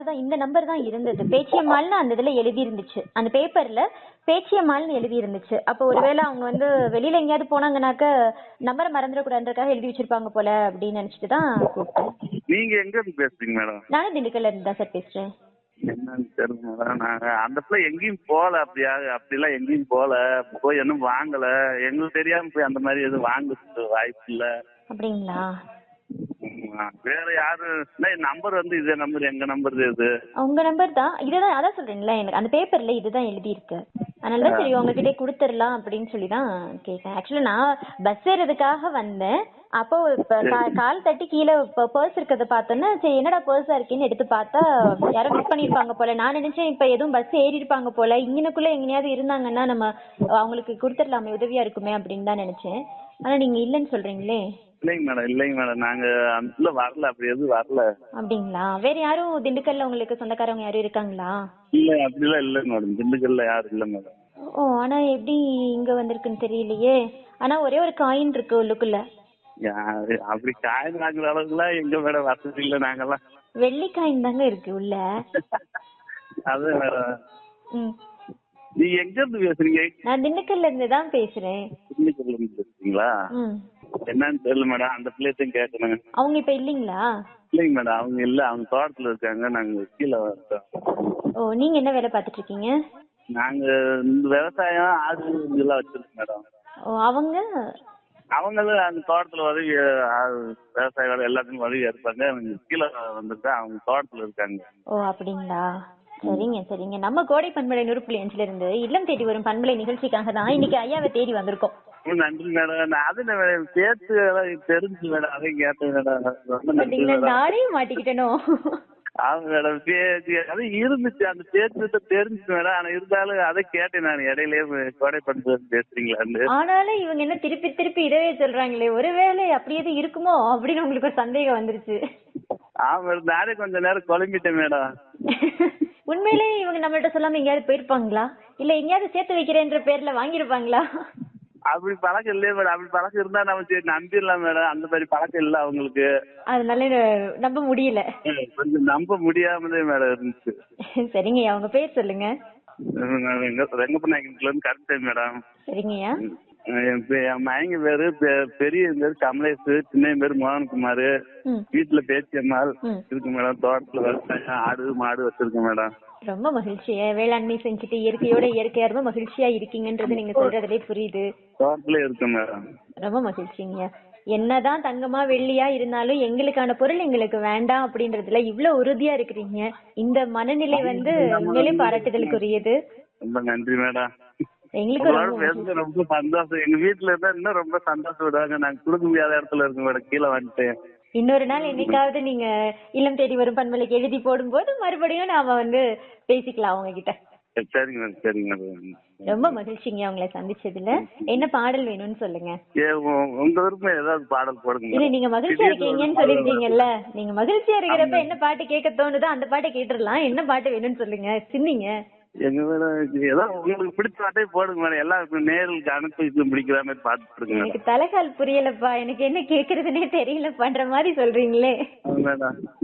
அதான் இந்த நம்பர் தான் இருந்தது பேச்சியம்மாள்னு அந்த இதுல எழுதி இருந்துச்சு அந்த பேப்பர்ல பேச்சியம்மாள்னு எழுதி இருந்துச்சு அப்போ ஒருவேளை அவங்க வந்து வெளியில எங்கேயாவது போனாங்கனாக்க நம்பரை மறந்துடக்கூடாதுன்றதுக்காக எழுதி வச்சிருப்பாங்க போல அப்படின்னு நினைச்சிட்டு தான் கூப்பிட்டேன் நீங்க எங்க இருந்து பேசுறீங்க மேடம் நானும் திண்டுக்கல்ல இருந்து தான் சார் பேசுறேன் என்னன்னு தெரியல மேடம் நாங்க அந்த பிள்ளை எங்கேயும் போல அப்படியா அப்படிலாம் எங்கேயும் போல போய் இன்னும் வாங்கல எங்களுக்கு தெரியாம போய் அந்த மாதிரி எதுவும் வாங்குறதுக்கு வாய்ப்பு இல்ல அப்படிங்களா ஆமா. வேற யாரு நம்பர் வந்து இதே நம்பர் எங்க நம்பர் இது உங்க நம்பர் தான் இதுதான் அதான் சொல்றேன்ல எனக்கு அந்த பேப்பர்ல இதுதான் எழுதி இருக்கு அதனால தான் சரி உங்ககிட்ட கொடுத்துடலாம் அப்படின்னு சொல்லி தான் கேட்டேன் ஆக்சுவலா நான் பஸ் ஏறதுக்காக வந்தேன் அப்போ இப்ப கா- கால் தட்டி கீழே பர்ஸ் இருக்கிறத பார்த்தோன்னா சரி என்னடா பர்ஸா இருக்கேன்னு எடுத்து பார்த்தா யாரோ மிஸ் பண்ணிருப்பாங்க போல நான் நினைச்சேன் இப்ப எதுவும் பஸ் ஏறி இருப்பாங்க போல இங்கனக்குள்ள எங்கேயாவது இருந்தாங்கன்னா நம்ம அவங்களுக்கு கொடுத்துடலாமே உதவியா இருக்குமே அப்படின்னு தான் நினைச்சேன் ஆனா நீங்க இல்லைன்னு சொல்றீங்களே இல்லைங்க மேடம் இல்லைங்க மேடம் நாங்க அந்த பிள்ளை வரல அப்படி எதுவும் வரல அப்படிங்களா வேற யாரும் திண்டுக்கல்ல உங்களுக்கு சொந்தக்காரவங்க யாரும் இருக்காங்களா இல்ல அப்படிலாம் இல்ல மேடம் திண்டுக்கல்ல யாரும் இல்ல மேடம் ஓ ஆனா எப்படி இங்க வந்திருக்குன்னு தெரியலையே ஆனா ஒரே ஒரு காயின் இருக்கு உள்ளுக்குள்ள யாரு அப்படி காயின் வாங்குற அளவுக்குலாம் எங்க மேடம் வசதி இல்ல நாங்கெல்லாம் வெள்ளி காயின் தாங்க இருக்கு உள்ள அது மேடம் ம் நீங்க எங்க இருந்து பேசுறீங்க நான் திண்டுக்கல்ல இருந்து தான் பேசுறேன் திண்டுக்கல்ல இருந்து பேசுறீங்களா ம் என்னன்னு தெரியல மேடம் அந்த பிள்ளையத்தையும் கேட்கணும் அவங்க இப்ப இல்லீங்களா இல்லைங்க மேடம் அவங்க இல்ல அவங்க தோட்டத்துல இருக்காங்க நாங்க கீழே வரோம் ஓ நீங்க என்ன வேலை பார்த்துட்டு இருக்கீங்க நாங்க இந்த விவசாயம் ஆடு இதெல்லாம் வச்சிருக்கோம் மேடம் ஓ அவங்க அவங்களும் அந்த தோட்டத்துல உதவி ஆ, விவசாய வேலை எல்லாத்துக்கும் உதவியா இருப்பாங்க அவங்க கீழே வந்துட்டு அவங்க தோட்டத்துல இருக்காங்க ஓ அப்படிங்களா சரிங்க சரிங்க நம்ம கோடை பண்பலை நூறு புள்ளி அஞ்சுல இருந்து இல்லம் தேடி வரும் பண்பலை நிகழ்ச்சிக்காக தான் இன்னைக்கு ஐயாவை தேடி வந்திருக்கோம் ரொம்ப நன்றி மேடம் நான் அது நான் பேச்சு எல்லாம் தெரிஞ்சு மேடம் அதை கேட்டேன் மேடம் ரொம்ப நன்றி பாத்தீங்களா மேடம் நானே மாட்டிக்கிட்டனோ ஆமா மேடம் பேச்சு அது இருந்துச்சு அந்த பேச்சு தெரிஞ்சு மேடம் ஆனா இருந்தாலும் அதை கேட்டேன் நான் இடையிலேயே கோடை பண்ணி பேசுறீங்களான்னு ஆனாலும் இவங்க என்ன திருப்பி திருப்பி இதவே சொல்றாங்களே ஒருவேளை அப்படி எதுவும் இருக்குமோ அப்படின்னு உங்களுக்கு ஒரு சந்தேகம் வந்துருச்சு ஆமா மேடம் நானே கொஞ்ச நேரம் குழம்பிட்டேன் மேடம் உண்மையிலேயே இவங்க நம்மள்ட்ட சொல்லாம எங்கேயாவது போயிருப்பாங்களா இல்ல எங்கேயாவது சேர்த்து வைக்கிறேன்ற பேர்ல வாங்கியிருப்பாங்களா அப்படி பழக்கம் இல்லையே மேடம் அப்படி பழக்கம் இருந்தா நம்ம சரி நம்பிடலாம் மேடம் அந்த மாதிரி பழக்கம் இல்ல அவங்களுக்கு அதனால நம்ப முடியல கொஞ்சம் நம்ப முடியாமலே மேடம் இருந்துச்சு சரிங்கய்யா உங்க பேர் சொல்லுங்க நான் வெங்க- வெங்கப்பநாயக்கன்ல இருந்து கரெக்ட் மேடம் சரிங்கய்யா என் பே- என் மயங்க பேரு பெ- பெரிய பேரு கமலேஷ் சின்ன பேரு மோகன்குமார் ம் வீட்டுல பேச்சியம்மாள் ம். இருக்கு மேடம் தோட்டத்துல விவசாயம் ஆடு மாடு வச்சிருக்கேன் மேடம் ரொம்ப மகிழ்ச்சியா வேளாண்மை செஞ்சுட்டு இயற்கையோட இயற்கையா ரொம்ப மகிழ்ச்சியா இருக்கீங்கன்றது நீங்க சொல்றதுலே புரியுது தோட்டத்துல இருக்கேன் மேடம் ரொம்ப மகிழ்ச்சிங்க என்னதான் தங்கமா வெள்ளியா இருந்தாலும் எங்களுக்கான பொருள் எங்களுக்கு வேண்டாம் அப்படின்றதுல இவ்வளவு உறுதியா இருக்கிறீங்க இந்த மனநிலை வந்து உண்மையிலே பாராட்டுதலுக்குரியது ரொம்ப நன்றி மேடம் எங்களுக்கு உங்களோட ரொம்ப மகிழ்ச்சி. பேசுறது ரொம்ப சந்தோஷம் எங்க வீட்டுல இருந்தா இன்னும் ரொம்ப சந்தோஷப்படுவாங்க நாங்க கொடுக்க முடியாத இடத்துல இருக்கோம் மேடம் கீழே வந்துட்டேன் இன்னொரு நாள் என்னைக்காவது நீங்க இல்லம் தேடி வரும் பன்மலைக்கு எழுதி போடும்போது மறுபடியும் நாம வந்து பேசிக்கலாம் அவங்க கிட்ட சரிங்க மேடம் சரிங்க மேடம் ரொம்ப மகிழ்ச்சிங்க உங்களை சந்திச்சதுல என்ன பாடல் வேணும்னு சொல்லுங்க ஏ உ- உங்க விருப்பம் ஏதாவது பாடல் போடுங்க இல்ல மேடம். நீங்க மகிழ்ச்சியா இருக்கீங்கன்னு சொல்லிருக்கீங்கல்ல நீங்க மகிழ்ச்சியா இருக்கிறப்ப என்ன பாட்டு கேட்க தோணுதோ அந்த பாட்டை கேட்டுடலாம் என்ன பாட்டு வேணும்னு சொல்லுங்க சிந்திங்க எங்க மேடம் ஏதோ உங்களுக்கு பிடிச்ச பாட்டே போடுங்க மேடம் எல்லாம் நேர்களுக்கு அனுப்பி பிடிக்கிற மாதிரி பாட்டு போடுங்க மேடம் எனக்கு தலைகால் புரியலப்பா எனக்கு என்ன கேக்குறதுனே தெரியல பண்ற மாதிரி சொல்றீங்களே மேடம்